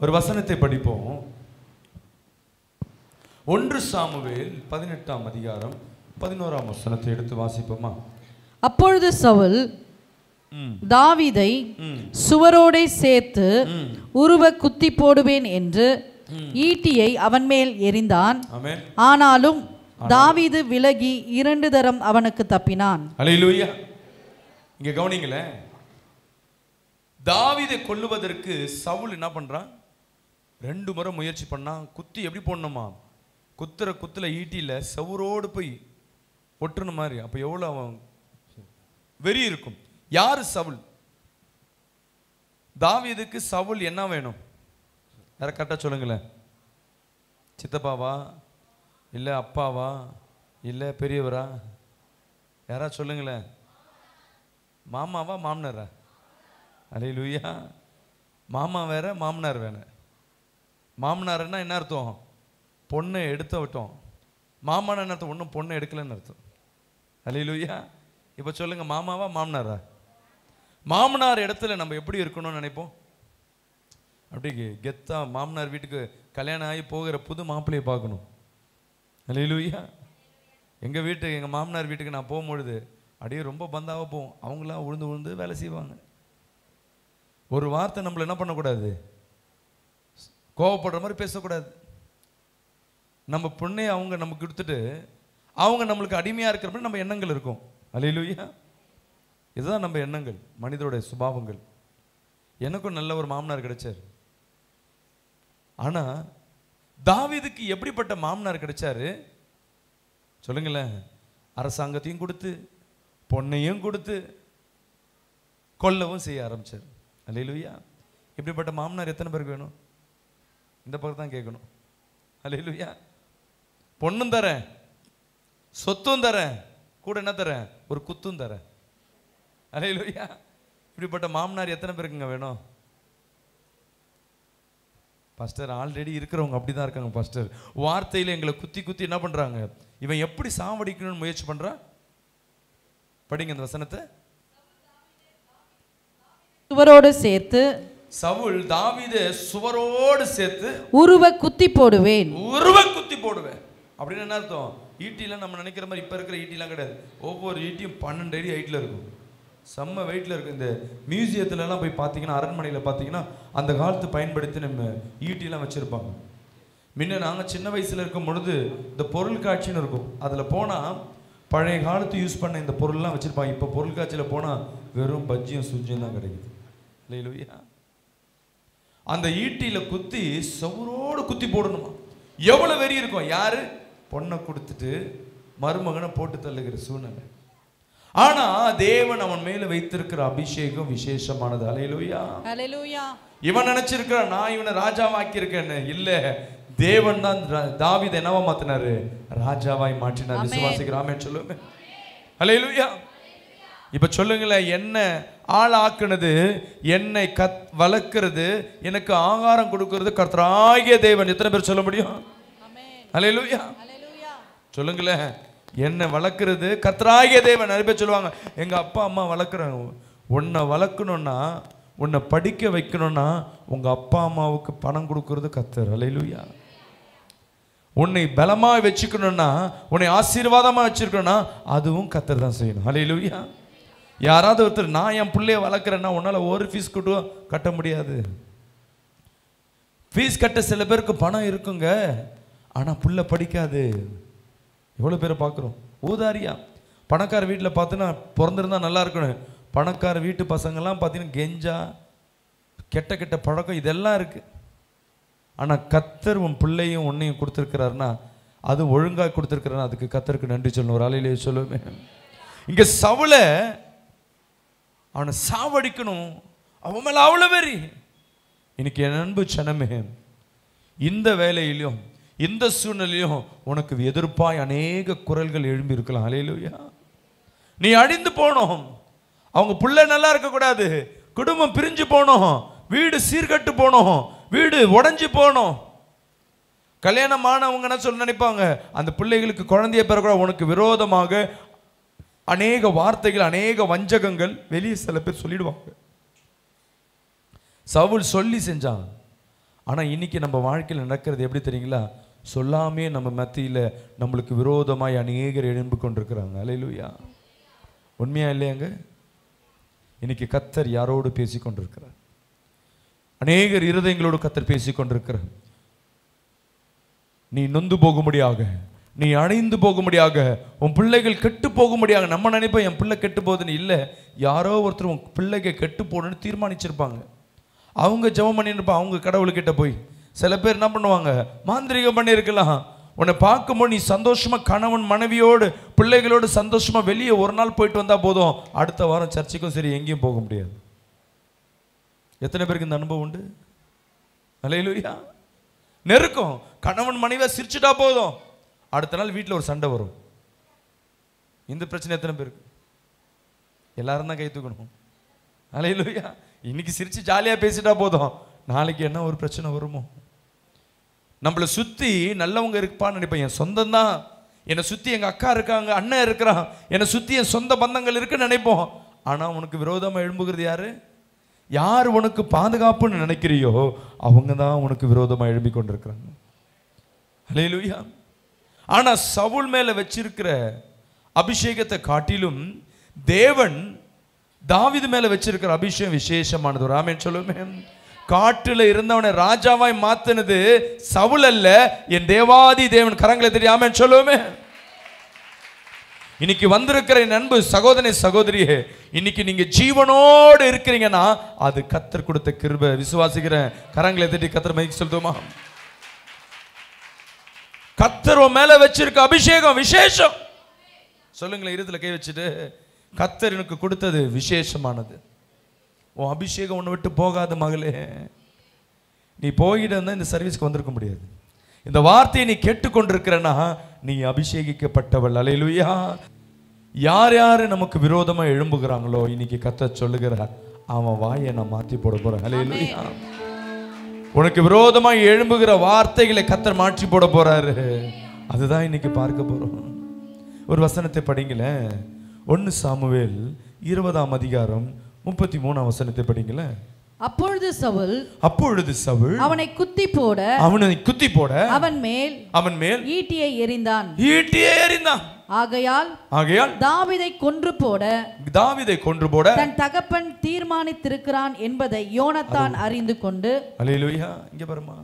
ஒரு வசனத்தை படிப்போம் ஒன்று சாமுவேல் பதினெட்டாம் அதிகாரம் பதினோராம் வசனத்தை எடுத்து வாசிப்போமா அப்பொழுது சவுல் ம் தாவீதை ம் சுவரோடே சேர்த்து ம் உருவ குத்தி போடுவேன் என்று ஈட்டியை அவன் மேல் எறிந்தான் ஆமென் ஆனாலும் தாவீது விலகி இரண்டு தரம் அவனுக்கு தப்பினான் அலையிலூயா இங்க கவனிங்களேன் தாவீதை கொல்லுவதற்கு சவுல் என்ன பண்றான் ரெண்டு முறை முயற்சி பண்ணான் குத்தி எப்படி போடணுமா குத்துற குத்துல ஈட்டியில செவுரோடு போய் ஒட்டுன மாதிரி அப்ப எவ்வளவு அவன் வெறி இருக்கும் யாரு சவுல் தாவீதுக்கு சவுல் என்ன வேணும் யார கரெக்டாக சொல்லுங்களேன் சித்தப்பாவா இல்லை அப்பாவா இல்லை பெரியவரா யாரா சொல்லுங்களேன் மாமாவா மாமனாரா அலே லூயா மாமா வேற மாமனார் வேற மாமனார்னா என்ன அர்த்தம் பொண்ணை எடுத்து விட்டோம் மாமனா என்ன அர்த்தம் ஒன்றும் பொண்ணை எடுக்கலன்னு அர்த்தம் அலே லூயா இப்போ சொல்லுங்க மாமாவா மாமனாரா மாமனார் இடத்துல நம்ம எப்படி இருக்கணும்னு நினைப்போம் அப்படி கெ- கெத்தா மாமனார் வீட்டுக்கு கல்யாணம் ஆகி போகிற புது மாப்பிள்ளையை பார்க்கணும் அல்லேலூயா எங்கள் வீட்டுக்கு எங்கள் மாமனார் வீட்டுக்கு நான் போகும்பொழுது அப்படியே ரொம்ப பந்தாவா போவோம் அவங்களாம் உழுந்து உழுந்து வேலை செய்வாங்க ஒரு வார்த்தை நம்மள என்ன பண்ணக்கூடாது கோவப்படுற மாதிரி பேசக்கூடாது நம்ம பொண்ணை அவங்க நமக்கு கொடுத்துட்டு அவங்க நம்மளுக்கு அடிமையாக இருக்கிற மாதிரி நம்ம எண்ணங்கள் இருக்கும் அல்லேலூயா இதுதான் நம்ம எண்ணங்கள் மனிதருடைய சுபாவங்கள் எனக்கும் நல்ல ஒரு மாமனார் கிடைச்சார் ஆனா தாவீதுக்கு எப்படிப்பட்ட மாமனார் கிடைச்சாரு சொல்லுங்களேன் அரசாங்கத்தையும் கொடுத்து பொண்ணையும் கொடுத்து கொல்லவும் செய்ய ஆரம்பிச்சார் அல்லேலூயா இப்படிப்பட்ட மாமனார் எத்தனை பேருக்கு வேணும் இந்த பக்கம் தான் கேட்கணும் அல்லேலூயா பொண்ணும் தரேன் சொத்தும் தரேன் கூட என்ன தரேன் ஒரு குத்தும் தரேன் அல்லேலூயா இப்படிப்பட்ட மாமனார் எத்தனை பேருக்குங்க வேணும் பாஸ்டர் ஆல்ரெடி இருக்கிறவங்க அப்படி தான் இருக்காங்க பாஸ்டர் வார்த்தையில் எங்களை குத்தி குத்தி என்ன பண்ணுறாங்க இவன் எப்படி சாவடிக்கணும்னு முயற்சி பண்ணுறான் படிங்க இந்த வசனத்தை சுவரோடு சேர்த்து சவுல் தாவீதை சுவரோடு சேர்த்து உருவ குத்தி போடுவேன் உருவ குத்தி போடுவேன் அப்படின்னு என்ன அர்த்தம் ஈட்டிலாம் நம்ம நினைக்கிற மாதிரி இப்போ இருக்கிற ஈட்டிலாம் கிடையாது ஒவ்வொரு ஈட்டியும் பன்னெண்டு அடி ஹைட்டில் இருக்கும் செம்ம வெயிட்டில் இருக்கும் இந்த மியூசியத்துலலாம் போய் பார்த்தீங்கன்னா அரண்மனையில் பார்த்தீங்கன்னா அந்த காலத்து பயன்படுத்தி நம்ம ஈட்டிலாம் வச்சுருப்பாங்க முன்ன நாங்கள் சின்ன வயசில் இருக்கும் பொழுது இந்த பொருள் காட்சின்னு இருக்கும் அதில் போனால் பழைய காலத்து யூஸ் பண்ண இந்த பொருள்லாம் வச்சுருப்பாங்க இப்போ பொருள் காட்சியில் போனால் வெறும் பஜ்ஜியும் சுஜியும் தான் கிடைக்குது இல்லையா அந்த ஈட்டியில குத்தி சவுரோடு குத்தி போடணுமா எவ்வளவு வெறி இருக்கும் யாரு பொண்ணை கொடுத்துட்டு மருமகனை போட்டு தள்ளுகிற சூழ்நிலை ஆனா தேவன் அவன் மேல வைத்திருக்கிற அபிஷேகம் விசேஷமானது அலையிலுயா ஹalleluya இவன் நினைச்சிருக்கிறான் நான் இவனை ராஜாவாக்கி இருக்கேன்னு இல்ல தேவன் தான் ரா- தாவீதை என்னவா மாத்தினாரு ராஜாவாய் மாற்றினார் விசுவாசிக்கிறாமே சொல்லுங்க ஹalleluya இப்ப சொல்லுங்களேன் என்ன ஆளாக்குனது என்னை கத் வளர்க்கிறது எனக்கு ஆகாரம் கொடுக்கிறது கர்த்தராகிய தேவன் எத்தனை பேர் சொல்ல முடியும் ஹalleluya ஹalleluya சொல்லுங்களேன் என்ன வளர்க்குறது கர்த்தராகிய தேவன் நிறைய பேர் சொல்லுவாங்க எங்க அப்பா அம்மா வளர்க்குறாங்க உன்னை வளர்க்கணும்னா உன்னை படிக்க வைக்கணும்னா உங்க அப்பா அம்மாவுக்கு பணம் கொடுக்கறது கர்த்தர் அலையிலுயா உன்னை பலமா வச்சுக்கணும்னா உன்னை ஆசீர்வாதமா வச்சிருக்கணும்னா அதுவும் கர்த்தர் தான் செய்யணும் அலையிலுயா யாராவது ஒருத்தர் நான் என் பிள்ளைய வளர்க்குறேன்னா உன்னால ஒரு ஃபீஸ் கூட கட்ட முடியாது ஃபீஸ் கட்ட சில பேருக்கு பணம் இருக்குங்க ஆனா புள்ள படிக்காது எவ்வளோ பேரை பார்க்குறோம் ஊதாரியா பணக்கார வீட்டில் பார்த்தோன்னா பிறந்திருந்தா நல்லா இருக்கணும் பணக்கார வீட்டு பசங்கள்லாம் பார்த்தீங்கன்னா கெஞ்சா கெட்ட கெட்ட பழக்கம் இதெல்லாம் இருக்கு ஆனால் கத்தர் உன் பிள்ளையும் உன்னையும் கொடுத்துருக்கிறாருன்னா அது ஒழுங்காக கொடுத்துருக்கிறாருன்னா அதுக்கு கத்தருக்கு நன்றி சொல்லணும் ஒரு அலையிலேயே சொல்லுவேன் இங்கே சவுளை அவனை சாவடிக்கணும் அவன் மேலே அவ்வளோ வெறி இன்னைக்கு என் அன்பு சனமே இந்த வேலையிலும் இந்த சூழ்நிலையிலும் உனக்கு எதிர்ப்பாய் அநேக குரல்கள் எழும்பி இருக்கலாம் அலையிலுயா நீ அழிந்து போனோம் அவங்க புள்ள நல்லா இருக்கக்கூடாது குடும்பம் பிரிஞ்சு போனோம் வீடு சீர்கட்டு போனோம் வீடு உடைஞ்சு போனோம் கல்யாணம் ஆனவங்க என்ன சொல்ல நினைப்பாங்க அந்த பிள்ளைகளுக்கு குழந்தைய பிறகு உனக்கு விரோதமாக அநேக வார்த்தைகள் அநேக வஞ்சகங்கள் வெளியே சில பேர் சொல்லிடுவாங்க சவுல் சொல்லி செஞ்சான் ஆனா இன்னைக்கு நம்ம வாழ்க்கையில் நடக்கிறது எப்படி தெரியுங்களா சொல்லாமே நம்ம மத்தியில நம்மளுக்கு விரோதமாய் அநேகர் எழும்பு கொண்டிருக்கிறாங்க அலையிலுயா உண்மையா இல்லையாங்க இன்னைக்கு கத்தர் யாரோடு பேசி கொண்டிருக்கிறார் அநேகர் இருதயங்களோடு கத்தர் பேசி கொண்டிருக்கிறார் நீ நொந்து போகும்படியாக நீ அணைந்து போகும்படியாக உன் பிள்ளைகள் கெட்டு போகும்படியாக நம்ம நினைப்போம் என் பிள்ளை கெட்டு போகுதுன்னு இல்லை யாரோ ஒருத்தர் உன் பிள்ளைங்க கெட்டு போகணும்னு தீர்மானிச்சிருப்பாங்க அவங்க ஜெபம் பண்ணியிருப்பாங்க அவங்க கடவுள்கிட்ட போய் சில பேர் என்ன பண்ணுவாங்க மாந்திரிகம் பண்ணியிருக்கலாம் உன்னை பார்க்கும்போது நீ சந்தோஷமா கணவன் மனைவியோடு பிள்ளைகளோடு சந்தோஷமா வெளியே ஒரு நாள் போயிட்டு வந்தா போதும் அடுத்த வாரம் சர்ச்சுக்கும் சரி எங்கேயும் போக முடியாது எத்தனை பேருக்கு இந்த அனுபவம் உண்டு அலையிலுயா நெருக்கம் கணவன் மனைவியா சிரிச்சுட்டா போதும் அடுத்த நாள் வீட்டில் ஒரு சண்டை வரும் இந்த பிரச்சனை எத்தனை பேருக்கு எல்லாரும் தான் கை தூக்கணும் அலையிலுயா இன்னைக்கு சிரிச்சு ஜாலியாக பேசிட்டா போதும் நாளைக்கு என்ன ஒரு பிரச்சனை வருமோ நம்மளை சுற்றி நல்லவங்க இருப்பான்னு நினைப்பேன் என் சொந்தம் தான் என்னை சுற்றி எங்கள் அக்கா இருக்காங்க அண்ணன் இருக்கிறான் என்னை சுற்றி என் சொந்த பந்தங்கள் இருக்குன்னு நினைப்போம் ஆனால் உனக்கு விரோதமாக எழும்புகிறது யாரு யார் உனக்கு பாதுகாப்புன்னு நினைக்கிறியோ அவங்க தான் உனக்கு விரோதமாக எழும்பி கொண்டிருக்கிறாங்க ஹalleluya ஆனா சவுல் மேல வச்சிருக்கிற அபிஷேகத்தை காட்டிலும் தேவன் தாவீது மேல வச்சிருக்கிற அபிஷேகம் விசேஷமானது ஒரு ஆமென் சொல்லுமே காட்டுல இருந்தவனை ராஜாவாய் மாத்தினது சவுல் அல்ல என் தேவாதி தேவன் கரங்களை தெரியாம சொல்லுவோமே இன்னைக்கு வந்திருக்கிற என் அன்பு சகோதரி சகோதரியே இன்னைக்கு நீங்க ஜீவனோடு இருக்கிறீங்கன்னா அது கத்தர் கொடுத்த கிருபை விசுவாசிக்கிறேன் கரங்களை தட்டி கத்தர் மைக்கு சொல்லுமா கத்தர் உன் மேல வச்சிருக்க அபிஷேகம் விசேஷம் சொல்லுங்களேன் இருதல கை வச்சுட்டு கத்தர் எனக்கு கொடுத்தது விசேஷமானது உன் அபிஷேகம் ஒன்று விட்டு போகாத மகளே நீ போயிட்டு இருந்தா இந்த சர்வீஸ்க்கு வந்திருக்க முடியாது இந்த வார்த்தையை நீ கேட்டுக்கொண்டிருக்கிறனா நீ அபிஷேகிக்கப்பட்டவள் அலையிலுயா யார் யார் நமக்கு விரோதமா எழும்புகிறாங்களோ இன்னைக்கு கத்த சொல்லுகிறார் அவன் வாயை நான் மாத்தி போட போறேன் அலையிலுயா உனக்கு விரோதமா எழும்புகிற வார்த்தைகளை கத்தர் மாற்றி போட போறாரு அதுதான் இன்னைக்கு பார்க்க போறோம் ஒரு வசனத்தை படிங்களேன் ஒன்னு சாமுவேல் இருபதாம் அதிகாரம் முப்பத்தி மூணாம் வசனத்தை படிங்களேன் அப்பொழுது சவுல் அப்பொழுது சவுல் அவனை குத்தி போட அவனை குத்தி போட அவன் மேல் அவன் மேல் ஈட்டியை எறிந்தான் ஈட்டியே எறிந்தான் ஆகையால் ஆகையால் தாவீதை கொன்று போட தாவீதை கொன்று போட தன் தகப்பன் தீர்மானித்திருக்கிறான் என்பதை யோனத்தான் அறிந்து கொண்டு அலையிலுயா இங்க பாருமா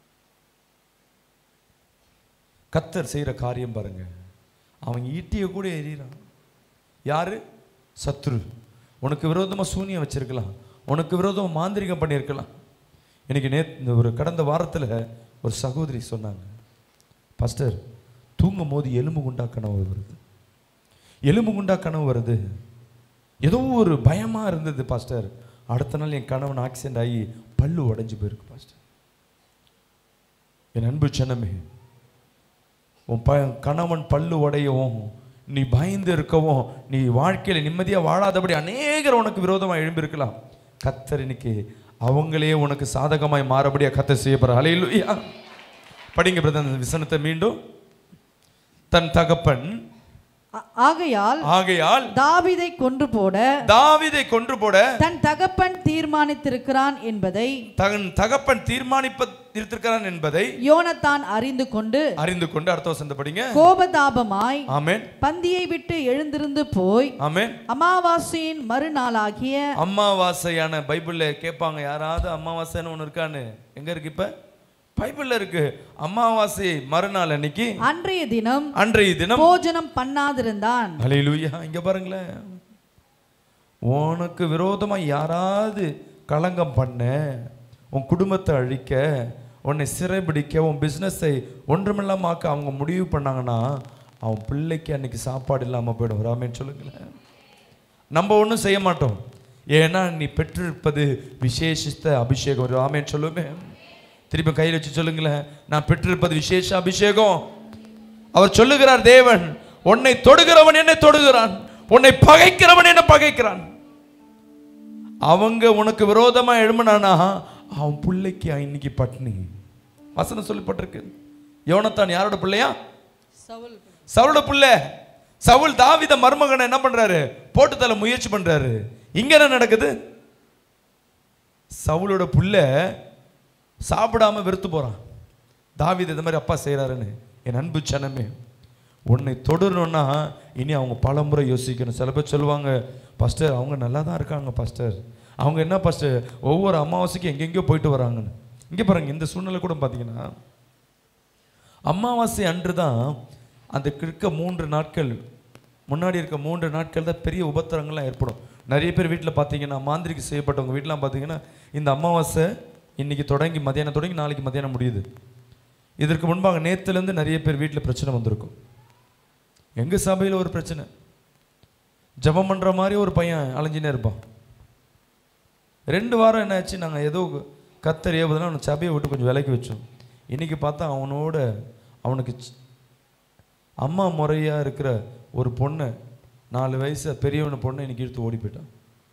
கத்தர் செய்யற காரியம் பாருங்க அவன் ஈட்டிய கூட எறிகிறான் யாரு சத்ரு உனக்கு விரோதமா சூனியம் வச்சிருக்கலாம் உனக்கு விரோதமா மாந்திரிகம் பண்ணியிருக்கலாம் இன்னைக்கு நேத்து இந்த ஒரு கடந்த வாரத்துல ஒரு சகோதரி சொன்னாங்க பாஸ்டர் தூங்கும் போது எலும்பு குண்டா கனவு வருது எலும்பு குண்டா கனவு வருது ஏதோ ஒரு பயமா இருந்தது பாஸ்டர் அடுத்த நாள் என் கணவன் ஆக்சிடென்ட் ஆகி பல்லு உடைஞ்சு போயிருக்கு பாஸ்டர் என் அன்பு சனமே உன் ப கணவன் பல்லு உடையவும் நீ பயந்து இருக்கவும் நீ வாழ்க்கையில நிம்மதியா வாழாதபடி அநேகர் உனக்கு விரோதமா எழும்பியிருக்கலாம் கத்தர் இன்னைக்கு அவங்களே உனக்கு சாதகமாய் மாறபடியா கத்தர் செய்ய போற அலையிலுயா படிங்க பிரதர் அந்த விசனத்தை மீண்டும் தன் தகப்பன் ஆ- ஆகையால் ஆகையால் தாவீதை கொன்று போட தாவீதை கொன்று போட தன் தகப்பன் தீர்மானித்திருக்கிறான் என்பதை தன் தகப்பன் தீர்மானிப்ப இருந்திருக்கிறான் என்பதை யோனத்தான் அறிந்து கொண்டு அறிந்து கொண்டு அடுத்த வசந்த படிங்க கோபதாபமாய் ஆமென் பந்தியை விட்டு எழுந்திருந்து போய் ஆமென் அமாவாசையின் மறுநாளாகிய அமாவாசையான பைபிள்ல கேட்பாங்க யாராவது அமாவாசைன்னு ஒன்று இருக்கான்னு எங்க இருக்கு இப்ப பைபிள்ல இருக்கு அமாவாசை மறுநாள் அன்னைக்கு அன்றைய தினம் அன்றைய தினம் போஜனம் பண்ணாதிருந்தான் அலையிலுயா இங்க பாருங்களேன் உனக்கு விரோதமா யாராவது களங்கம் பண்ண உன் குடும்பத்தை அழிக்க உன்னை சிறைபிடிக்க உன் பிஸ்னஸை ஒன்றுமில்லாம ஆக்க அவங்க முடிவு பண்ணாங்கன்னா அவன் பிள்ளைக்கு அன்னைக்கு சாப்பாடு இல்லாம போயிடும் ராமேன்னு சொல்லுங்களேன் நம்ம ஒன்றும் செய்ய மாட்டோம் ஏன்னா நீ பெற்றிருப்பது விசேஷித்த அபிஷேகம் ராமேன்னு சொல்லுமே திருப்பி கையில் வச்சு சொல்லுங்களேன் நான் பெற்றிருப்பது விசேஷ அபிஷேகம் அவர் சொல்லுகிறார் தேவன் உன்னை தொடுகிறவன் என்னை தொடுகிறான் உன்னை பகைக்கிறவன் என்ன பகைக்கிறான் அவங்க உனக்கு விரோதமா எழும்பினானா அவன் பிள்ளைக்கு இன்னைக்கு பட்னி வசனம் சொல்லப்பட்டிருக்கு யோனத்தான் யாரோட பிள்ளையா சவுளோட பிள்ளை சவுல் தாவித மருமகனை என்ன பண்றாரு போட்டு தள்ள முயற்சி பண்றாரு இங்க என்ன நடக்குது சவுலோட புள்ள சாப்பிடாம வெறுத்து போறான் தாவீது இந்த மாதிரி அப்பா செய்கிறாருன்னு என் அன்பு சனமே உன்னை தொடரணும்னா இனி அவங்க பலமுறை யோசிக்கணும் சில பேர் சொல்லுவாங்க பாஸ்டர் அவங்க நல்லா தான் இருக்காங்க பாஸ்டர் அவங்க என்ன பாஸ்டர் ஒவ்வொரு அமாவாசைக்கும் எங்கெங்கேயோ போயிட்டு வராங்கன்னு இங்கே பாருங்க இந்த சூழ்நிலை கூட பார்த்தீங்கன்னா அமாவாசை அன்று தான் அந்த இருக்க மூன்று நாட்கள் முன்னாடி இருக்க மூன்று நாட்கள் தான் பெரிய உபத்திரங்கள்லாம் ஏற்படும் நிறைய பேர் வீட்டில் பார்த்தீங்கன்னா மாந்திரிக்கு செய்யப்பட்டவங்க வீட்டிலாம் பார்த்தீங்கன்னா இந்த அமாவாசை இன்னைக்கு தொடங்கி மதியானம் தொடங்கி நாளைக்கு மதியானம் முடியுது இதற்கு முன்பாக நேத்துலேருந்து நிறைய பேர் வீட்டில் பிரச்சனை வந்திருக்கும் எங்கள் சபையில் ஒரு பிரச்சனை ஜெபம் பண்ணுற மாதிரி ஒரு பையன் அலைஞ்சினே இருப்பான் ரெண்டு வாரம் என்னாச்சு நாங்கள் ஏதோ கத்தர் ஏவுதுன்னா அவனை சபையை விட்டு கொஞ்சம் விலைக்கு வச்சோம் இன்னைக்கு பார்த்தா அவனோட அவனுக்கு சி- அம்மா முறையாக இருக்கிற ஒரு பொண்ணை நாலு வயசு பெரியவன பொண்ணை இன்னைக்கு இழுத்து ஓடி போயிட்டான்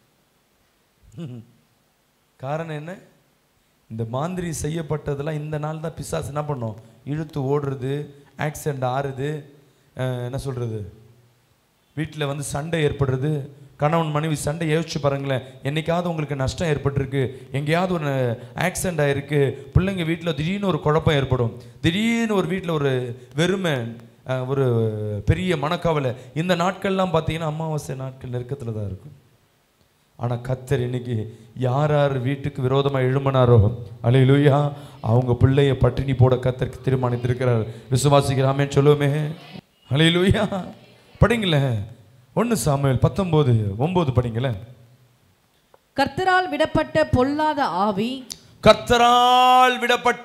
காரணம் என்ன இந்த மாந்திரி செய்யப்பட்டதெல்லாம் இந்த நாள் தான் பிசாசு என்ன பண்ணோம் இழுத்து ஓடுறது ஆக்சிடெண்ட் ஆறுது அஹ் என்ன சொல்கிறது வீட்டில் வந்து சண்டை ஏற்படுறது கணவன் மனைவி சண்டை யோசிச்சு பாருங்களேன் என்னைக்காவது உங்களுக்கு நஷ்டம் ஏற்பட்டிருக்கு எங்கேயாவது ஒரு ஆக்சிடெண்ட் ஆயிருக்கு பிள்ளைங்க வீட்டில் திடீர்னு ஒரு குழப்பம் ஏற்படும் திடீர்னு ஒரு வீட்டில் ஒரு வெறுமை அஹ், ஒரு பெரிய மனக்கவலை இந்த நாட்கள்லாம் பார்த்தீங்கன்னா அமாவாசை நாட்கள் நெருக்கத்தில் தான் இருக்கும் ஆனால் கத்தர் இன்னைக்கு யார் யார் வீட்டுக்கு விரோதமாக எழும்பினாரோ அலையிலுயா அவங்க பிள்ளைய பட்டினி போட கத்தருக்கு தீர்மானித்திருக்கிறார் விசுவாசிக்கிறாமேன்னு சொல்லுவோமே அலையிலுயா படிங்களேன் ஒன்று சாமுவேல் பத்தொம்போது ஒம்பது படிங்களேன் கர்த்தரால் விடப்பட்ட பொல்லாத ஆவி கர்த்தரால் விடப்பட்ட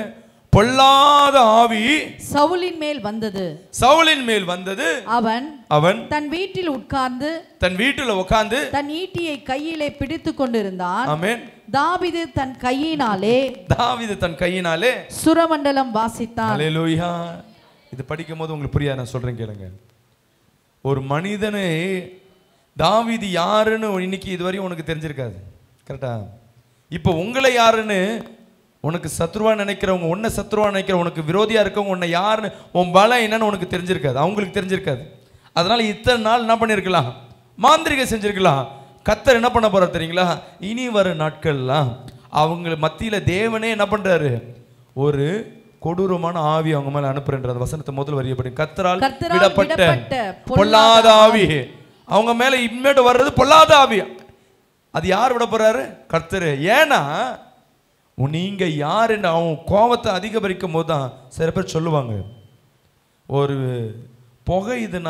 பொல்லாத ஆவி சவுலின் மேல் வந்தது சவுலின் மேல் வந்தது அவன் அவன் தன் வீட்டில் உட்கார்ந்து தன் வீட்டில் உட்கார்ந்து தன் ஈட்டியை கையிலே பிடித்து கொண்டிருந்தான் ஆமென் தாவீது தன் கையினாலே தாவீது தன் கையினாலே சுரமண்டலம் வாசித்தான் ஹalleluya இது படிக்கும் போது உங்களுக்கு புரியாது நான் சொல்றேன் கேளுங்க ஒரு மனிதனை தாவீது யாருன்னு இன்னைக்கு இதுவரையும் உனக்கு தெரிஞ்சிருக்காது கரெக்டா இப்போ உங்களை யாருன்னு உனக்கு சத்ருவா நினைக்கிறவங்க உன்னை சத்ருவா நினைக்கிற உனக்கு விரோதியா இருக்கவங்க உன்னை யாருன்னு உன் பலம் என்னன்னு உனக்கு தெரிஞ்சிருக்காது அவங்களுக்கு தெரிஞ்சிருக்காது அதனால இத்தனை நாள் என்ன பண்ணியிருக்கலாம் மாந்திரிகை செஞ்சிருக்கலாம் கத்தர் என்ன பண்ண போறார் தெரியுங்களா இனி வரும் நாட்கள்லாம் அவங்க மத்தியில தேவனே என்ன பண்றாரு ஒரு கொடூரமான ஆவி அவங்க மேல அனுப்புறன்ற அந்த வசனத்தை முதல் வரியப்படி கத்தரால் கர்த்தரால் விடப்பட்ட விடப்பட்ட பொல்லாத ஆவி அவங்க மேல இனிமேட்டு வர்றது பொல்லாத ஆவி அது யார் விட போறாரு கர்த்தர் ஏன்னா உன் நீங்க யாருன்னு அவன் கோபத்தை அதிகரிக்கும் போது தான் சில பேர் சொல்லுவாங்க ஒரு புகை இதுனா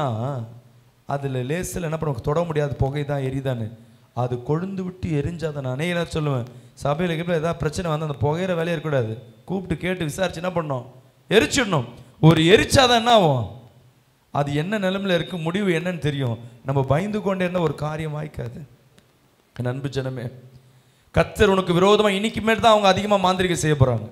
அதில் லேசில் என்ன பண்ணுவாங்க தொட முடியாது புகை தான் எரிதான்னு அது கொழுந்து விட்டு எரிஞ்சாத நானே என்ன சொல்லுவேன் சபையில் இருக்கப்ப ஏதாவது பிரச்சனை வந்து அந்த புகையிற வேலையே இருக்கக்கூடாது கூப்பிட்டு கேட்டு விசாரிச்சு என்ன பண்ணோம் எரிச்சிடணும் ஒரு எரிச்சாதான் என்ன ஆகும் அது என்ன நிலைமையில இருக்கு முடிவு என்னன்னு தெரியும் நம்ம பயந்து கொண்டே இருந்தால் ஒரு காரியம் வாய்க்காது என் அன்பு ஜனமே கத்தர் உனக்கு விரோதமா இன்னைக்கு மேட்டு தான் அவங்க அதிகமாக மாந்திரிகை செய்ய போறாங்க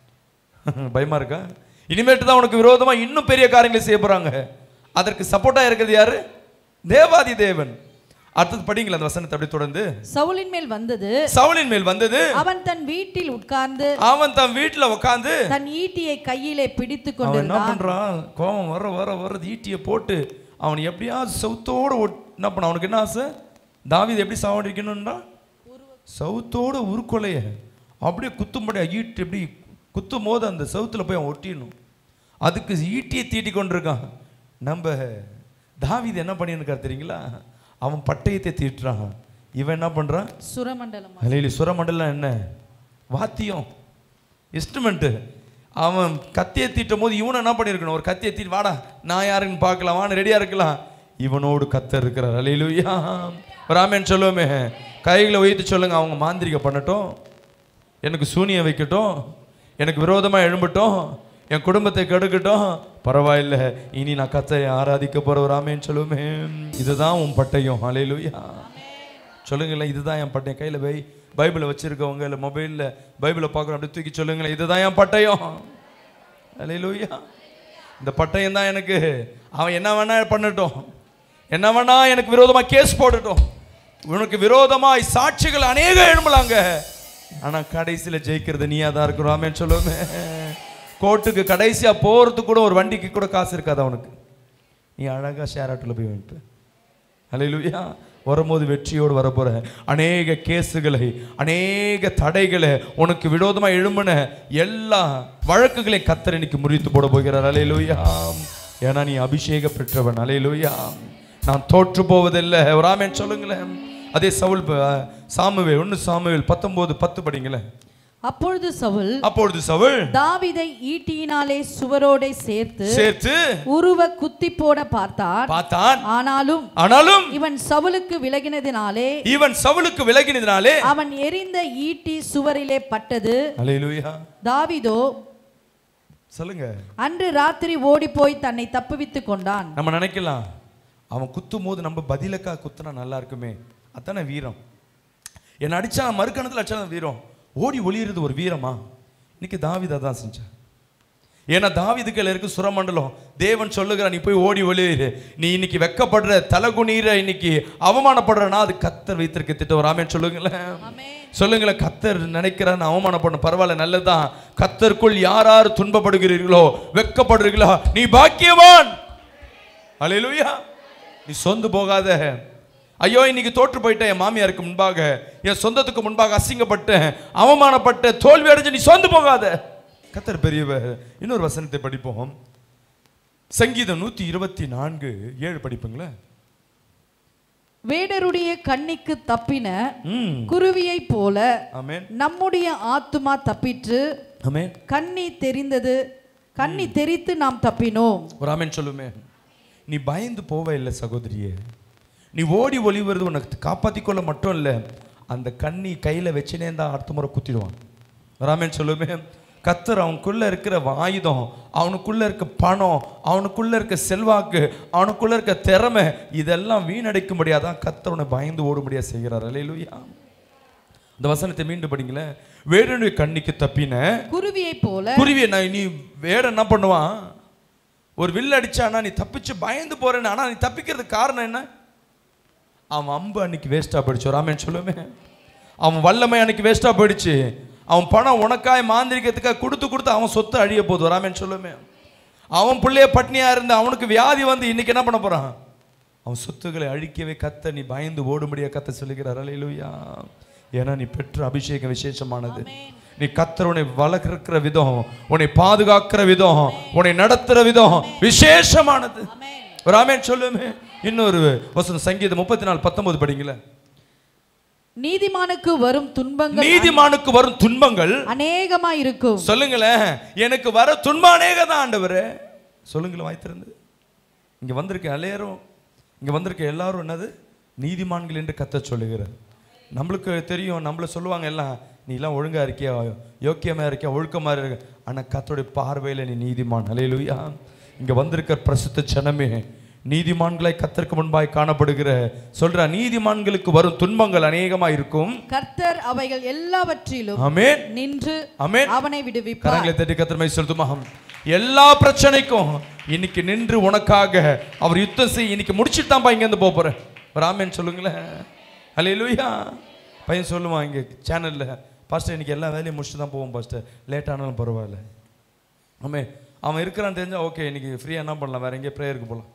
பயமா இருக்கா இனிமேட்டு தான் உனக்கு விரோதமா இன்னும் பெரிய காரியங்களை செய்ய போறாங்க அதற்கு சப்போர்ட்டா இருக்கிறது யாரு தேவாதி தேவன் அடுத்தது படிங்களா அந்த வசனத்தை அப்படியே தொடர்ந்து சவுலின் மேல் வந்தது சவுலின் மேல் வந்தது அவன் தன் வீட்டில் உட்கார்ந்து அவன் தன் வீட்டுல உட்காந்து தன் ஈட்டியை கையிலே பிடித்து அவன் என்ன கொண்டிருந்தான் பண்றான் கோவம் வர வர வர ஈட்டியை போட்டு அவன் எப்படியாவது சவுத்தோட ஒட்- என்ன பண்ண அவனுக்கு என்ன ஆசை தாவீது எப்படி சாவடிக்கணும்னா சவுத்தோட உருக்கொலைய அப்படியே குத்தும்படியா ஈட்டு எப்படி குத்தும் போது அந்த சவுத்துல போய் அவன் ஒட்டிடணும் அதுக்கு ஈட்டியை தீட்டி கொண்டிருக்கான் நம்ம தாவீது என்ன பண்ணியிருக்கார் தெரியுங்களா அவன் பட்டயத்தை தீட்டுறான் இவன் என்ன பண்றான் சுரமண்டலம் அலையில சுரமண்டலம் என்ன வாத்தியம் இன்ஸ்ட்ருமெண்ட்டு அவன் கத்தியை தீட்டும் போது இவனை என்ன பண்ணியிருக்கணும் ஒரு கத்தியை தீட்டு வாடா நான் யாருன்னு பார்க்கலாம் வான்னு ரெடியாக இருக்கலாம் இவனோடு கத்தர் இருக்கிறார் அலையிலுயா ராமேன் சொல்லுவோமே கைகளை உயர்த்தி சொல்லுங்க அவங்க மாந்திரிகை பண்ணட்டும் எனக்கு சூனியம் வைக்கட்டும் எனக்கு விரோதமாக எழும்பட்டும் என் குடும்பத்தை கெடுக்கட்டும் பரவாயில்ல இனி நான் கத்தரை ஆராதிக்க போற ஒரு ஆமேன்னு சொல்லுவோமே இதுதான் உன் பட்டயம் அலையிலுயா சொல்லுங்களேன் இதுதான் என் பட்டயம் கையில் பை பைபிளை வச்சிருக்கவங்க இல்லை மொபைலில் பைபிளை பார்க்குறோம் அப்படி தூக்கி சொல்லுங்களேன் இதுதான் என் பட்டயம் அலையிலுயா இந்த பட்டயம் தான் எனக்கு அவன் என்ன வேணா பண்ணட்டும் என்ன வேணா எனக்கு விரோதமாக கேஸ் போடட்டும் உனக்கு விரோதமாய் சாட்சிகள் அநேக எழும்பலாங்க ஆனா கடைசியில ஜெயிக்கிறது நீயா தான் இருக்கிறாமேன்னு சொல்லுவோமே கோர்ட்டுக்கு கடைசியா போறதுக்கு கூட ஒரு வண்டிக்கு கூட காசு இருக்காது அவனுக்கு நீ அழகா ஷேர் ஆட்டோல போய் வாங்கிப்ப ஹalleluya வரும்போது வெற்றியோடு வரப்போற அநேக கேஸுகளை அநேக தடைகளை உனக்கு விரோதமா எழும்பின எல்லா வழக்குகளையும் கத்தர் இன்னைக்கு முறித்து போட போகிறார் அலையிலுயா ஏன்னா நீ அபிஷேக பெற்றவன் அலையிலுயா நான் தோற்று போவதில்லை ஒரு ஆமென் சொல்லுங்களேன் அதே சவுல் ப- சாமுவேல் ஒன்று சாமுவேல் பத்தொன்பது பத்து படிங்களேன் அப்பொழுது சவுல் அப்பொழுது சவுல் தாவீதை ஈட்டியினாலே சுவரோடே சேர்த்து சேர்த்து உருவ குத்தி போட பார்த்தான் பார்த்தான் ஆனாலும் ஆனாலும் இவன் சவுலுக்கு விலகினதினாலே இவன் சவுலுக்கு விலகினதினாலே அவன் எரிந்த ஈட்டி சுவரிலே பட்டது அலையிலுயா தாவீதோ சொல்லுங்க அன்று ராத்திரி ஓடி போய் தன்னை தப்புவித்துக் கொண்டான் நம்ம நினைக்கலாம் அவன் குத்தும் போது நம்ம பதிலக்கா குத்துனா நல்லா இருக்குமே அதானே வீரம் என்னை அடிச்சா மறுக்கணத்தில் அடிச்சா வீரம் ஓடி ஒளியிறது ஒரு வீரமா இன்னைக்கு தாவிதா தான் செஞ்சான் ஏன்னா தாவிதுக்கள் இருக்கு சுரமண்டலம் தேவன் சொல்லுகிறான் நீ போய் ஓடி ஒளியிரு நீ இன்னைக்கு வெக்கப்படுற தலகுனீர இன்னைக்கு அவமானப்படுறனா அது கத்தர் வைத்திருக்க திட்டம் ஒரு ஆமேன் சொல்லுங்களேன் சொல்லுங்களேன் கத்தர் நினைக்கிறான் அவமானப்படணும் பரவாயில்ல நல்லதான் கத்தருக்குள் யார் யார் துன்பப்படுகிறீர்களோ வெக்கப்படுறீர்களோ நீ பாக்கியவான் அல்லேலூயா நீ சொந்து போகாத ஐயோ இன்னைக்கு தோற்று போயிட்டேன் என் மாமியாருக்கு முன்பாக என் சொந்தத்துக்கு முன்பாக அசிங்கப்பட்டேன் அவமானப்பட்ட தோல்வி அடைஞ்சு நீ சொந்து போகாத கத்தர் பெரியவர் இன்னொரு வசனத்தை படிப்போம் சங்கீதம் நூத்தி இருபத்தி நான்கு ஏழு படிப்புங்களேன் வேடருடைய கண்ணிக்கு தப்பின ம் குருவியைப் போல ஆமென் நம்முடைய ஆத்துமா தப்பிற்று ஆமென் கண்ணி தெரிந்தது கண்ணி தெரித்து நாம் தப்பினோம் ஒரு ஆமென் சொல்லுமே நீ பயந்து போவ இல்லை சகோதரியே நீ ஓடி ஒளிவது உனக்கு காப்பாத்திக் கொள்ள மட்டும் இல்லை அந்த கண்ணி கையில வச்சுனே தான் அடுத்த முறை குத்திடுவான் ஒரு ஆமென் சொல்லுமே கத்தர் அவனுக்குள்ள இருக்கிற ஆயுதம் அவனுக்குள்ள இருக்க பணம் அவனுக்குள்ள இருக்க செல்வாக்கு அவனுக்குள்ள இருக்க திறமை இதெல்லாம் வீணடைக்கும்படியாக கத்தர் உன்னை பயந்து ஓடும்படியா செய்கிறார் அல்லேலூயா இந்த வசனத்தை மீண்டும் படிங்களேன் வேடனுடைய கண்ணிக்கு தப்பின குருவியைப் போல குருவியை நான் நீ வேட என்ன பண்ணுவான் ஒரு வில் அடிச்சானா நீ தப்பிச்சு பயந்து போறேன்னு ஆனா நீ தப்பிக்கிறதுக்கு காரணம் என்ன அவன் அம்பு அன்னைக்கு வேஸ்டா போயிடுச்சு ஒரு ஆமேன் சொல்லுமே அவன் வல்லமை அன்னைக்கு வேஸ்டா போயிடுச்சு அவன் பணம் உனக்காய் மாந்திரிக்கிறதுக்காக கொடுத்து கொடுத்து அவன் சொத்து அழிய போகுது ஒரு ஆமேன் சொல்லுமே அவன் பிள்ளைய பட்னியா இருந்து அவனுக்கு வியாதி வந்து இன்னைக்கு என்ன பண்ண போறான் அவன் சொத்துக்களை அழிக்கவே கத்த நீ பயந்து ஓடும்படியா கத்த சொல்லுகிறார் அலையிலுயா ஏன்னா நீ பெற்ற அபிஷேகம் விசேஷமானது நீ கத்தர் உன்னை வளர்க்கிற விதம் உன்னை பாதுகாக்கிற விதம் உன்னை நடத்துற விதம் விசேஷமானது ஒரு ஆமேன் சொல்லுமே இன்னொரு வசனம் சங்கீதம் முப்பத்தி நாலு பத்தொன்பது படிங்களேன் நீதிமானுக்கு வரும் துன்பங்கள் நீதிமானுக்கு வரும் துன்பங்கள் அநேகமா இருக்கும் சொல்லுங்களேன் எனக்கு வர துன்பம் அநேக தான் ஆண்டவரே சொல்லுங்களேன் வாய்த்திருந்து இங்க வந்திருக்க எல்லாரும் இங்க வந்திருக்க எல்லாரும் என்னது நீதிமான்கள் என்று கத்த சொல்லுகிறார் நம்மளுக்கு தெரியும் நம்மள சொல்லுவாங்க எல்லாம் நீ எல்லாம் ஒழுங்கா இருக்கியா யோக்கியமா இருக்கியா ஒழுக்கமா இருக்க ஆனா கத்தோடைய பார்வையில நீ நீதிமான் அலையலுயா இங்க வந்திருக்கிற பிரசுத்த ஜனமே நீதிமான்களாய் கத்தருக்கு முன்பாய் காணப்படுகிற சொல்ற நீதிமான்களுக்கு வரும் துன்பங்கள் அநேகமா இருக்கும் கர்த்தர் அவைகள் எல்லாவற்றிலும் ஆமென் நின்று ஆமென் அவனை விடுவிப்பார் கரங்களை தட்டி கத்திரமை செலுத்துமாம் எல்லா பிரச்சனைக்கும் இன்னைக்கு நின்று உனக்காக அவர் யுத்தம் செய்ய இன்னைக்கு முடிச்சுட்டு தான்ப்பா இங்கேருந்து போக போகிறேன் ஒரு ஆமேன்னு சொல்லுங்களேன் அல்லேலூயா பையன் சொல்லுவான் இங்கே சேனலில் பாஸ்டர் இன்னைக்கு எல்லா வேலையும் முடிச்சுட்டு தான் போவோம் பாஸ்டர் லேட் ஆனாலும் பரவாயில்ல ஆமே அவன் இருக்கிறான்னு தெரிஞ்சா ஓகே இன்னைக்கு ஃப்ரீயாக என்ன பண்ணலாம் வேற எங்கேயே ப்ரேயருக்கு போகலாம்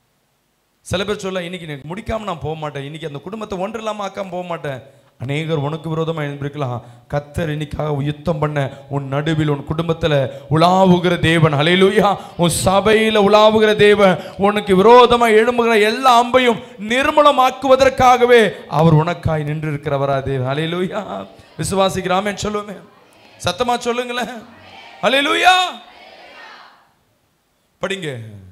சில பேர் சொல்ல இன்னைக்கு எனக்கு முடிக்காம நான் போக மாட்டேன் இன்னைக்கு அந்த குடும்பத்தை ஒன்று இல்லாமல் ஆக்காம போக மாட்டேன் அநேகர் உனக்கு விரோதமாக எழுந்திருக்கலாம் கத்தர் இன்னைக்காக யுத்தம் பண்ண உன் நடுவில் உன் குடும்பத்தில் உலாவுகிற தேவன் அலையிலுயா உன் சபையில் உலாவுகிற தேவன் உனக்கு விரோதமாக எழும்புகிற எல்லா அம்பையும் நிர்மூலமாக்குவதற்காகவே அவர் உனக்காய் நின்று இருக்கிறவரா தேவன் அலையிலுயா விசுவாசிக்கிறாமே சொல்லுவேன் சத்தமா சொல்லுங்களேன் அலையிலுயா படிங்க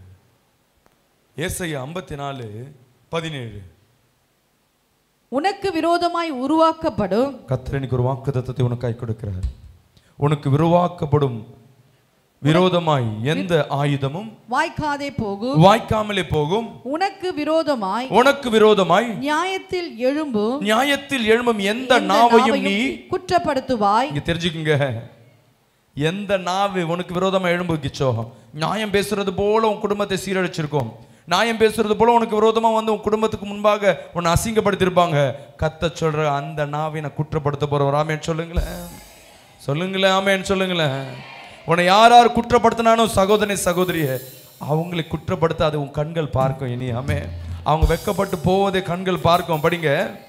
ஏசையா ஐம்பத்தி நாலு பதினேழு உனக்கு விரோதமாய் உருவாக்கப்படும் கத்தர் எனக்கு ஒரு வாக்கு தத்தத்தை உனக்காய் கொடுக்கிறார் உனக்கு விருவாக்கப்படும் விரோதமாய் எந்த ஆயுதமும் வாய்க்காதே போகும் வாய்க்காமலே போகும் உனக்கு விரோதமாய் உனக்கு விரோதமாய் நியாயத்தில் எழும்பும் நியாயத்தில் எழும்பும் எந்த எந்த நாவையும் நீ குற்றப்படுத்துவாய் இங்க தெரிஞ்சுக்குங்க எந்த நாவு உனக்கு விரோதமா எழும்புகிச்சோ நியாயம் பேசுறது போல உன் குடும்பத்தை சீரழிச்சிருக்கோம் நியாயம் பேசுறது போல உனக்கு விரோதமா வந்து உன் குடும்பத்துக்கு முன்பாக உன்னை அசிங்கப்படுத்தியிருப்பாங்க கத்த சொல்ற அந்த நாவை நான் குற்றப்படுத்த போறோம் ஆமேன்னு சொல்லுங்களேன் சொல்லுங்களேன் ஆமேன்னு சொல்லுங்களேன் உன்னை யார் யார் குற்றப்படுத்தினானோ சகோதரனை சகோதரிய அவங்களை குற்றப்படுத்த அது உன் கண்கள் பார்க்கும் இனி ஆமே அவங்க வெக்கப்பட்டு போவதை கண்கள் பார்க்கும் படிங்க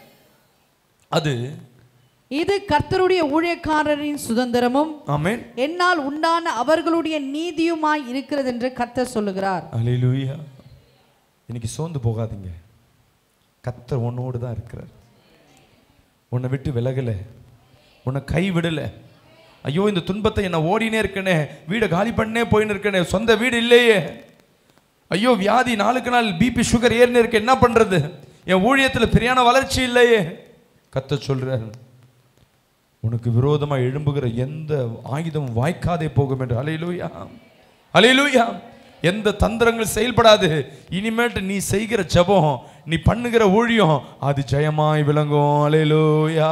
அது இது கர்த்தருடைய ஊழியக்காரரின் சுதந்திரமும் ஆமென் என்னால் உண்டான அவர்களுடைய நீதியுமாய் இருக்கிறது என்று கர்த்தர் சொல்லுகிறார் அல்லேலூயா இன்னைக்கு சோர்ந்து போகாதீங்க கத்தர் உன்னோடு தான் இருக்கிறார் உன்னை விட்டு விலகல உன்னை கை விடல ஐயோ இந்த துன்பத்தை என்ன ஓடினே இருக்கனே வீடை காலி பண்ணே போயின்னு இருக்கனே சொந்த வீடு இல்லையே ஐயோ வியாதி நாளுக்கு நாள் பிபி சுகர் ஏறினே இருக்கு என்ன பண்றது என் ஊழியத்தில் பெரியான வளர்ச்சி இல்லையே கத்த சொல்றாரு உனக்கு விரோதமா எழும்புகிற எந்த ஆயுதம் வாய்க்காதே போகும் என்று அலையிலூயா அலையிலூயா எந்த தந்திரங்கள் செயல்படாது இனிமேட்டு நீ செய்கிற ஜெபம் நீ பண்ணுகிற ஊழியம் அது ஜெயமாய் விளங்கும் அலையிலூயா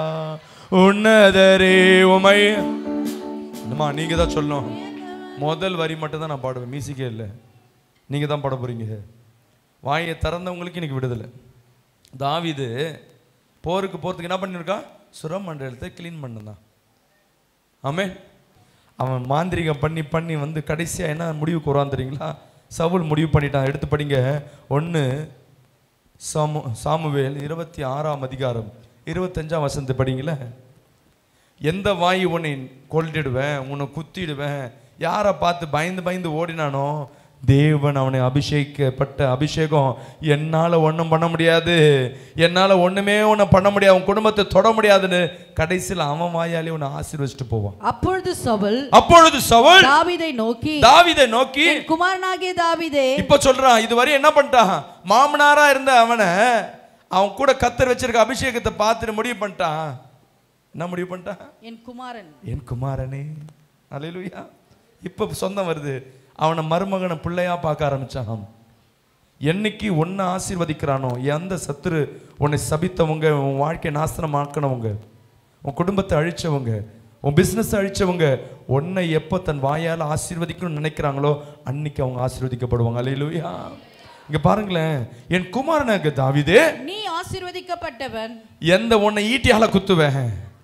உன்னதரே உமை என்னம்மா நீங்க தான் சொல்லணும் முதல் வரி மட்டும் தான் நான் பாடுவேன் மியூசிக்கே இல்லை நீங்க தான் பாட போறீங்க வாயை திறந்தவங்களுக்கு இன்னைக்கு விடுதலை தாவீது போருக்கு போறதுக்கு என்ன பண்ணியிருக்கான் சுரமண்டலத்தை க்ளீன் பண்ணதான் ஆமே அவன் மாந்திரிகம் பண்ணி பண்ணி வந்து கடைசியா என்ன முடிவுக்கு வரான் தெரியுங்களா சவுல் முடிவு பண்ணிட்டான் எடுத்து படிங்க ஒன்று சாமு சாமுவேல் இருபத்தி ஆறாம் அதிகாரம் இருபத்தஞ்சாம் வசனத்தை படிங்களேன் எந்த வாய் உன்னை கொல்லிடுவேன் உன்னை குத்திடுவேன் யாரை பார்த்து பயந்து பயந்து ஓடினானோ தேவன் அவனை அபிஷேகிக்கப்பட்ட அபிஷேகம் என்னால் ஒன்றும் பண்ண முடியாது என்னால் ஒன்றுமே ஒன்றும் பண்ண முடியாது உன் குடும்பத்தை தொட முடியாதுன்னு கடைசியில் அவன் வாயாலே உன்னை ஆசீர்வதிச்சுட்டு போவான் அப்பொழுது சவுல் அப்பொழுது சவுல் தாவீதை நோக்கி தாவீதை நோக்கி என் குமாரனாகிய தாவீதே இப்ப சொல்றான் இதுவரை என்ன பண்ணிட்டான் மாமனாரா இருந்த அவனை அவன் கூட கத்தர் வச்சிருக்க அபிஷேகத்தை பார்த்துட்டு முடிவு பண்ணிட்டான் என்ன முடிவு பண்ணிட்டான் என் குமாரன் என் குமாரனே அலையிலுயா இப்ப சொந்தம் வருது அவனை மருமகனை பிள்ளையா பார்க்க ஆரம்பிச்சான் என்னைக்கு உன்னை ஆசீர்வதிக்கிறானோ எந்த சத்துரு உன்னை சபித்தவங்க உன் வாழ்க்கையை நாசனமாக்கினவங்க உன் குடும்பத்தை அழிச்சவங்க உன் பிஸ்னஸ் அழிச்சவங்க உன்னை எப்போ தன் வாயால் ஆசீர்வதிக்கணும்னு நினைக்கிறாங்களோ அன்னைக்கு அவங்க ஆசீர்வதிக்கப்படுவாங்க அலையிலுயா இங்க பாருங்களேன் என் குமாரனாக தாவிதே நீ ஆசீர்வதிக்கப்பட்டவன் எந்த உன்னை ஈட்டியால குத்துவேன்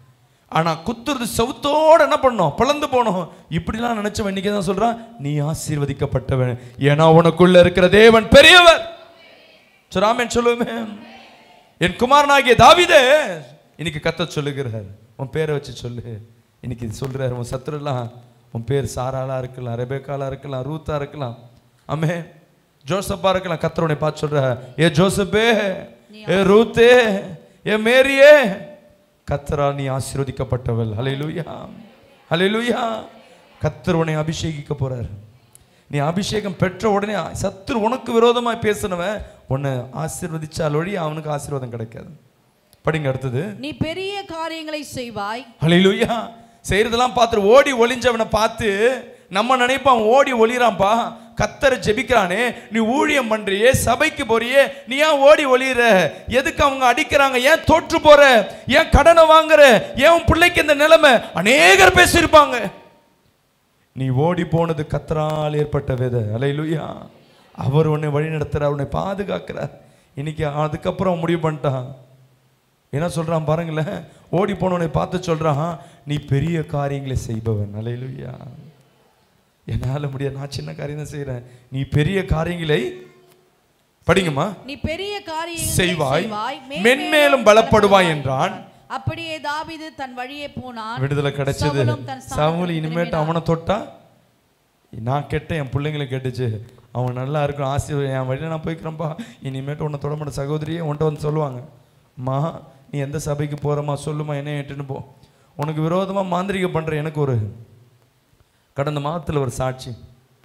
ஆனா குத்துறது செவுத்தோட என்ன பண்ணும் பிளந்து போனோம் இப்படிலாம் நினைச்சவன் இன்னைக்கு தான் சொல்றான் நீ ஆசீர்வதிக்கப்பட்டவன் ஏன்னா உனக்குள்ள இருக்கிற தேவன் பெரியவர் சொல்லாமேன் சொல்லுவேன் என் குமாரனாகிய தாவிதே இன்னைக்கு கத்த சொல்லுகிறார் உன் பேரை வச்சு சொல்லு இன்னைக்கு இது சொல்றாரு உன் சத்துருலாம் உன் பேர் சாராலா இருக்கலாம் ரெபேக்காலா இருக்கலாம் ரூத்தா இருக்கலாம் அம்மே ஜோசப்பா இருக்கலாம் கத்தரவனை பார்த்து சொல்ற ஏ ஜோசப்பே ஏ ரூத்தே ஏ மேரியே கத்தரா நீ ஆசீர்வதிக்கப்பட்டவள் ஹalleluya ஹalleluya கத்தர் உன்னை அபிஷேகிக்க போறார் நீ அபிஷேகம் பெற்ற உடனே சத்துரு உனக்கு விரோதமாய் பேசினவன் உன்னை ஆசீர்வதிச்சால் ஒழி அவனுக்கு ஆசீர்வாதம் கிடைக்காது படிங்க அடுத்தது நீ பெரிய காரியங்களை செய்வாய் ஹalleluya செய்யறதெல்லாம் பார்த்து ஓடி ஒளிஞ்சவனை பார்த்து நம்ம நினைப்பான் ஓடி ஒளிறான்ப்பா கத்தரை ஜெபிக்கிறானே நீ ஊழியம் பண்றியே சபைக்கு போறியே நீ ஏன் ஓடி ஒளிற எதுக்கு அவங்க அடிக்கிறாங்க ஏன் தோற்று போற ஏன் கடனை வாங்குற ஏன் உன் பிள்ளைக்கு இந்த நிலைமை அநேகர் பேசியிருப்பாங்க நீ ஓடி போனது கத்தரால் ஏற்பட்ட விதை அலையிலுயா அவர் உன்னை வழி நடத்துறார் உன்னை பாதுகாக்கிறார் இன்னைக்கு அதுக்கப்புறம் முடிவு பண்ணிட்டான் என்ன சொல்றான் பாருங்களேன் ஓடி போனவனை பார்த்து சொல்றான் நீ பெரிய காரியங்களை செய்பவன் அலையிலுயா என்னால முடியாது நான் சின்ன காரியம் தான் செய்றேன் நீ பெரிய காரியங்களை படிங்கம்மா நீ பெரிய காரியங்களை செய்வாய் செய்வாய் மென்மேலும் பலப்படுவாய் என்றான் அப்படியே தாவீது தன் வழியே போனான் விடுதலை கிடைச்சது சவுலும் தன் ஸ்தானத்துக்கு சவுல் இனிமேட்டு திரும்பினான். அவனை தொட்டா நான் கெட்ட என் பிள்ளைங்களை கேட்டுச்சு அவன் நல்லா இருக்கும் ஆசீர்வாதம் என் வழியில் நான் போய்க்கிறேன்ப்பா இனிமேட்டு உன்னை தொட மாட்ட சகோதரியே உன்ட்ட வந்து சொல்லுவாங்க அம்மா நீ எந்த சபைக்கு போகிறம்மா சொல்லுமா என்ன ஏட்டுன்னு போ உனக்கு விரோதமாக மாந்திரிகம் பண்ணுற எனக்கு ஒரு கடந்த மாதத்தில் ஒரு சாட்சி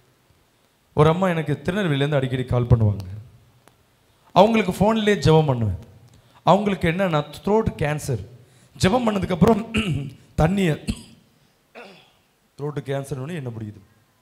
ஒரு அம்மா எனக்கு திருநெல்வேலியிலேருந்து அடிக்கடி கால் பண்ணுவாங்க அவங்களுக்கு ஃபோன்லேயே ஜெபம் பண்ணுவேன் அவங்களுக்கு என்னன்னா த்ரோட் கேன்சர் ஜெபம் பண்ணதுக்கப்புறம் தண்ணியை த்ரோட்டு கேன்சர் என்ன பிடிக்குது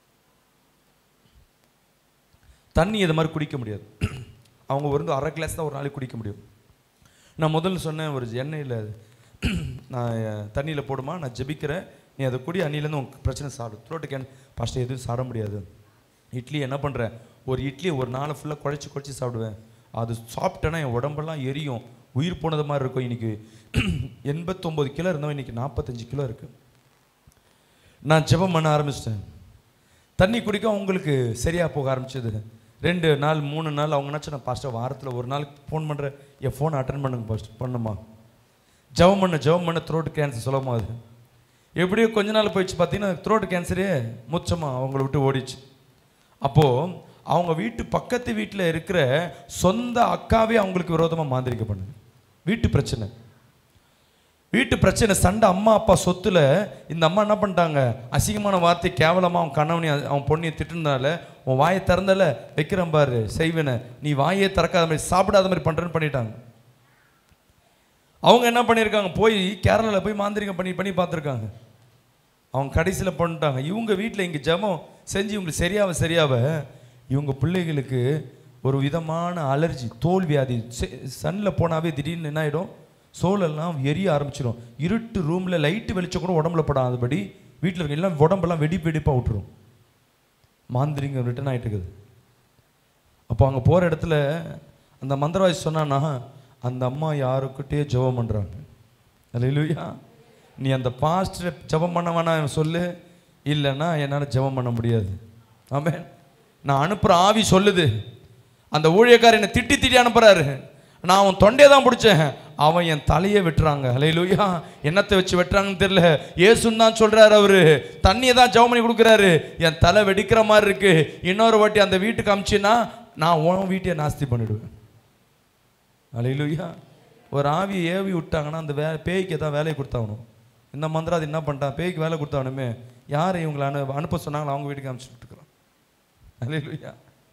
தண்ணி இது மாதிரி குடிக்க முடியாது அவங்க ஒரு அரை கிளாஸ் தான் ஒரு நாளைக்கு குடிக்க முடியும் நான் முதல்ல சொன்னேன் ஒரு எண்ணெயில் நான் தண்ணியில் போடுமா நான் ஜெபிக்கிறேன் நீ அதை குடி அண்ணிலேருந்து உன் பிரச்சனை சாப்பிடு த்ரோட்டு கேன் ஃபஸ்ட்டு எதுவும் சாப்பிட முடியாது இட்லி என்ன பண்ணுறேன் ஒரு இட்லி ஒரு நாளை ஃபுல்லாக குழச்சி குழச்சி சாப்பிடுவேன் அது சாப்பிட்டேன்னா என் உடம்பெல்லாம் எரியும் உயிர் போனது மாதிரி இருக்கும் இன்னைக்கு எண்பத்தொம்போது கிலோ இருந்தவன் இன்னைக்கு நாற்பத்தஞ்சு கிலோ இருக்கு நான் ஜெபம் பண்ண ஆரம்பிச்சிட்டேன் தண்ணி குடிக்க உங்களுக்கு சரியாக போக ஆரம்பிச்சது ரெண்டு நாள் மூணு நாள் அவங்க நினச்சா நான் பாஸ்டர் வாரத்தில் ஒரு நாள் ஃபோன் பண்ணுறேன் என் ஃபோனை அட்டன் பண்ணுங்க பாஸ்ட் பண்ணுமா ஜெபம் பண்ண ஜெபம் பண்ண த்ரோட் கேன்சர் சொல்லமா அது எப்படியோ கொஞ்ச நாள் போயிடுச்சு பார்த்தீங்கன்னா த்ரோட் கேன்சரே முச்சமா அவங்கள விட்டு ஓடிச்சு அப்போது அவங்க வீட்டு பக்கத்து வீட்டில் இருக்கிற சொந்த அக்காவே அவங்களுக்கு விரோதமாக மாந்திரிக்க பண்ணுது வீட்டு பிரச்சனை வீட்டு பிரச்சனை சண்டை அம்மா அப்பா சொத்துல இந்த அம்மா என்ன பண்ணிட்டாங்க அசிங்கமான வார்த்தை கேவலமாக அவன் கணவனி அவன் பொண்ணியை திட்டுனதால உன் வாயை திறந்தல வைக்கிறேன் பாரு செய்வன நீ வாயே திறக்காத மாதிரி சாப்பிடாத மாதிரி பண்ணுறேன்னு பண்ணிட்டாங்க அவங்க என்ன பண்ணியிருக்காங்க போய் கேரளாவில் போய் மாந்திரிகம் பண்ணி பண்ணி பார்த்துருக்காங்க அவங்க கடைசியில் பண்ணிட்டாங்க இவங்க வீட்டில் இங்கே ஜெபம் செஞ்சு இவங்களுக்கு சரியாவ சரியாவ இவங்க பிள்ளைகளுக்கு ஒரு விதமான அலர்ஜி தோல் வியாதி சன்னில் போனாவே திடீர்னு என்ன ஆகிடும் சோலெல்லாம் எரிய ஆரம்பிச்சிடும் இருட்டு ரூமில் லைட்டு வெளிச்சம் கூட உடம்புல படாதபடி வீட்டில் இருக்க எல்லாம் உடம்பெல்லாம் வெடி வெடிப்பாக விட்டுரும் மாந்திரிகம் ரிட்டர்ன் ஆகிட்டு இருக்குது அப்போ அங்கே போகிற இடத்துல அந்த மந்திரவாதி சொன்னான்னா அந்த அம்மா யாருக்கிட்டே ஜெபம் பண்ணுறாங்க அல்லையா நீ அந்த பாஸ்டரை ஜெபம் பண்ண வேணாம் சொல்லு இல்லைன்னா என்னால் ஜெபம் பண்ண முடியாது ஆமென் நான் அனுப்புகிற ஆவி சொல்லுது அந்த ஊழியக்காரர் என்னை திட்டி திட்டி அனுப்புகிறாரு நான் அவன் தொண்டையை தான் பிடிச்சேன் அவன் என் தலையை வெட்டுறாங்க ஹalleluya என்னத்தை வச்சு வெட்டுறாங்கன்னு தெரியல ஏசுன்னு தான் சொல்றாரு அவரு தண்ணியை தான் ஜெபம் பண்ணி கொடுக்குறாரு என் தலை வெடிக்கிற மாதிரி இருக்கு இன்னொரு வாட்டி அந்த வீட்டுக்கு அமிச்சின்னா நான் உன் வீட்டையே நாஸ்தி பண்ணிடுவேன் ஹalleluya ஒரு ஆவி ஏவி விட்டாங்கன்னா அந்த வே பேய்க்கு தான் வேலையை கொடுத்தாகணும் இந்த மந்திராதி என்ன பண்ணிட்டான் பேய்க்கு வேலை கொடுத்தாகணுமே யார் இவங்களை அனு அனுப்ப சொன்னாங்களோ அவங்க வீட்டுக்கு அனுப்பிச்சு விட்டுக்கிறான் ஹalleluya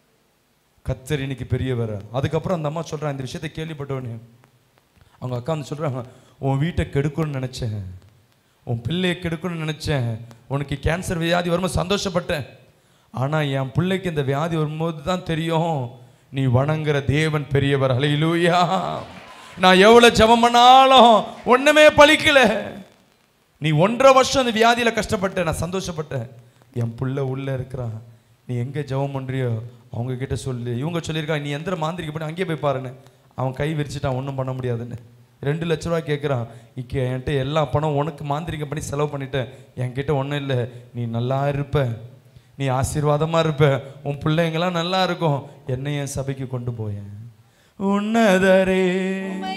கத்தர் இன்னைக்கு பெரியவர் அதுக்கப்புறம் அந்த அம்மா சொல்றாங்க இந்த விஷயத்தை கேள்விப்பட்டவனே அவங்க அக்கா வந்து சொல்றாங்க உன் வீட்டை கெடுக்கணும்னு நினைச்சேன் உன் பிள்ளையை கெடுக்கணும்னு நினைச்சேன் உனக்கு கேன்சர் வியாதி வரும்போது சந்தோஷப்பட்டேன் ஆனா என் பிள்ளைக்கு இந்த வியாதி வரும்போது தான் தெரியும் நீ வணங்குற தேவன் பெரியவர் அலையிலூயா நான் எவ்வளவு ஜெபம் பண்ணாலும் ஒண்ணுமே பலிக்கல நீ ஒன்றரை வருஷம் அந்த வியாதியில கஷ்டப்பட்ட நான் சந்தோஷப்பட்டேன் என் புள்ள உள்ள இருக்கிறான் நீ எங்க ஜெபம் பண்றியோ அவங்க கிட்ட சொல்லு இவங்க சொல்லியிருக்காங்க நீ எந்த மாந்திரிக்கு பண்ணி அங்கேயே போய் பாருன்னு அவன் கை விரிச்சிட்டான் ஒன்றும் பண்ண முடியாதுன்னு ரெண்டு லட்ச ரூபா கேட்குறான் இக்க என்கிட்ட எல்லா பணம் உனக்கு மாந்திரிகம் பண்ணி செலவு பண்ணிட்டேன் என்கிட்ட ஒன்றும் இல்லை நீ நல்லா இருப்ப நீ ஆசீர்வாதமா இருப்ப உன் பிள்ளைங்களாம் நல்லா இருக்கும் என்னை என் சபைக்கு கொண்டு போயேன் உன்னதரே உம்மை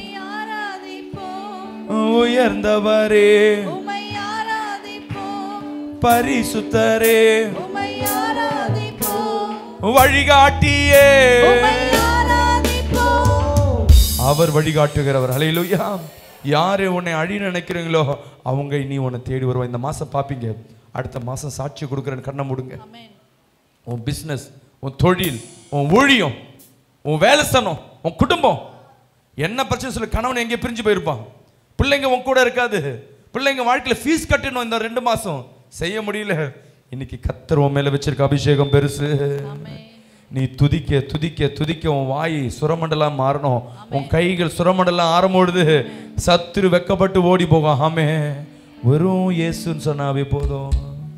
ஆராதிப்போம் உயர்ந்தவரே உம்மை ஆராதிப்போம் பரிசுத்தரே உம்மை ஆராதிப்போம் வழிகாட்டியே உம்மை ஆராதிப்போம் அவர் வழிகாட்டுகிறவர் ஹalleluya யாரு உன்னை அழி நினைக்கிறீங்களோ அவங்க இனி உன்னை தேடி வருவா இந்த மாசம் பார்ப்பீங்க அடுத்த மாசம் சாட்சி கொடுக்குறேன்னு கண்ணை மூடுங்க ஆமென் உன் பிஸ்னஸ் உன் தொழில் உன் ஊழியம் உன் வேலை ஸ்தானம் உன் குடும்பம் என்ன பிரச்சனை சொல்லி கணவன் எங்கேயோ பிரிஞ்சு போயிருப்பான் பிள்ளைங்க உன் கூட இருக்காது பிள்ளைங்க வாழ்க்கையில் ஃபீஸ் கட்டணும் இந்த ரெண்டு மாசம் செய்ய முடியல இன்னைக்கு கத்தர் உன் மேல வச்சிருக்க அபிஷேகம் பெருசு ஆமென் நீ துதிக்க துதிக்க துதிக்க உன் வாய் சுரமண்டலம் மாறணும் உன் கைகள் சுரமண்டலம் ஆரம்பொழுது சத்துரு வெக்கப்பட்டு ஓடி போகும் ஆமே வெறும் இயேசுன்னு சொன்னாவே போதும்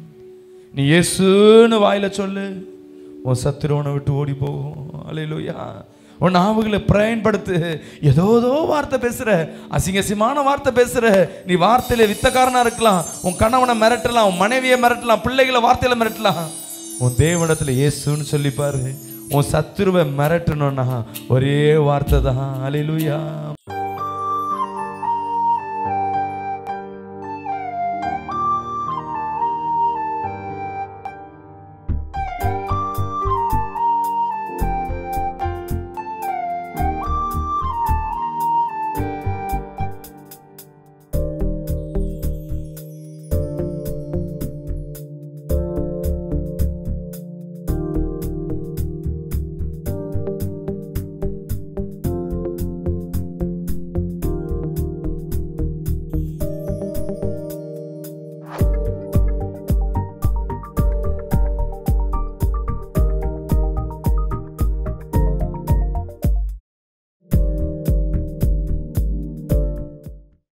நீ இயேசுன்னு வாயில சொல்லு உன் சத்துரு உன்னை விட்டு ஓடி போகும் அலையிலூயா உன் நாவுகளை பயன்படுத்து ஏதோ ஏதோ வார்த்தை பேசுற அசிங்க அசிங்கமான வார்த்தை பேசுற நீ வார்த்தையில வித்தக்காரனா இருக்கலாம் உன் கணவனை மிரட்டலாம் உன் மனைவியை மிரட்டலாம் பிள்ளைகளை வார்த்தையில மிரட்டலாம் உன் தேவனிடத்துல இயேசுன்னு சொல்லி பாரு உன் சத்துருவை மிரட்டணும்னா ஒரே வார்த்தை தான் அலையிலூயா